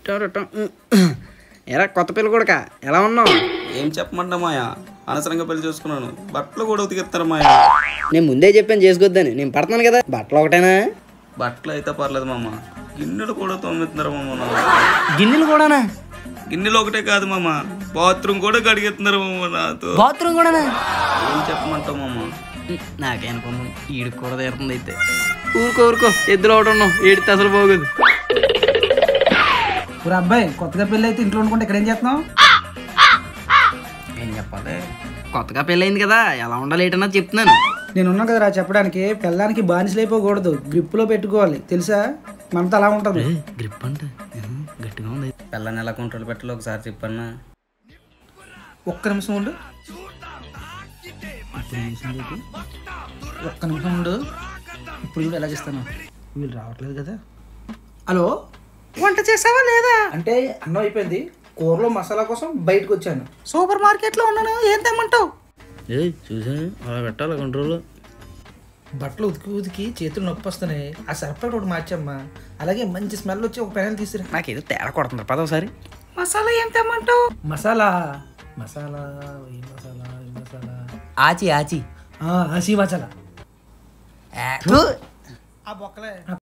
ఎరా కొత్త పిల్ల కొడుక ఎలా ఉన్నావు ఏం చెప్పమంటా మాయా అనవసరంగా పెళ్లి చూసుకున్నాను బట్టలు కూడా ఉతికిస్తారు మాయా నేను ముందే చెప్పాను చేసుకోవద్దని నేను పడుతున్నాను కదా బట్టలు ఒకటేనా బట్టలు అయితే పర్లేదు మామ గిన్నెలు కూడా తోమెత్తున్నారు మామ నాకు. గిన్నెలు కూడానా గిన్నెలు ఒకటే కాదు మామ బాత్రూమ్ కూడా కడిగెత్తున్నారు మామ నాతో బాత్రూమ్ కూడానా ఏం చెప్పమంటావు మామ నాకేనుకున్నాను ఈడికి కూడా తీరుతుంది అయితే ఊరుకో ఊరుకో ఇద్దరు ఒకటి ఉన్నావు ఏడితే అసలు పోగదు ఊరు అబ్బాయి కొత్తగా పెళ్ళి అయితే ఇంట్లో వండుకుంటే ఇక్కడ ఏం చేస్తున్నావు ఏం చెప్పాలి కొత్తగా పెళ్ళయింది కదా ఎలా ఉండాలి ఏంటన్నా చెప్తున్నాను నేను ఉన్నా కదరా చెప్పడానికి పెళ్ళానికి బానిసలు అయిపోకూడదు గ్రిప్పులో పెట్టుకోవాలి తెలుసా మనతో అలా ఉంటుంది గ్రిప్ అంటే గట్టిగా ఉంది పిల్లని ఎలా కంట్రోల్ పెట్టాలో ఒకసారి చెప్పన్నా ఒక్క నిమిషం ఉండు ఇప్పుడు నిమిషం చెప్పు. ఒక్క నిమిషం ఉండు ఇప్పుడు చూడు ఎలా చేస్తాను వీళ్ళు రావట్లేదు కదా హలో వంట చేసావా లేదా అంటే అన్నం అయిపోయింది కూరలో మసాలా కోసం బయటకు వచ్చాను సూపర్ మార్కెట్లో ఉన్నాను ఏం తెమ్మంటావు ఏ చూసా అలా పెట్టాలి కంట్రోల్ బట్టలు ఉతికి ఉతికి చేతులు నొప్పి వస్తున్నాయి ఆ సర్ఫెక్ట్ ఒకటి మార్చమ్మా అలాగే మంచి స్మెల్ వచ్చి ఒక పెనల్ తీసిరా నాకేదో తేడా కొడుతుంది పద ఒకసారి మసాలా ఏం తెమ్మంటావు మసాలా మసాలా ఏ మసాలా ఏ మసాలా ఆచి ఆచి ఆ, హసీ మసాలా థు. ఆ బొక్కలే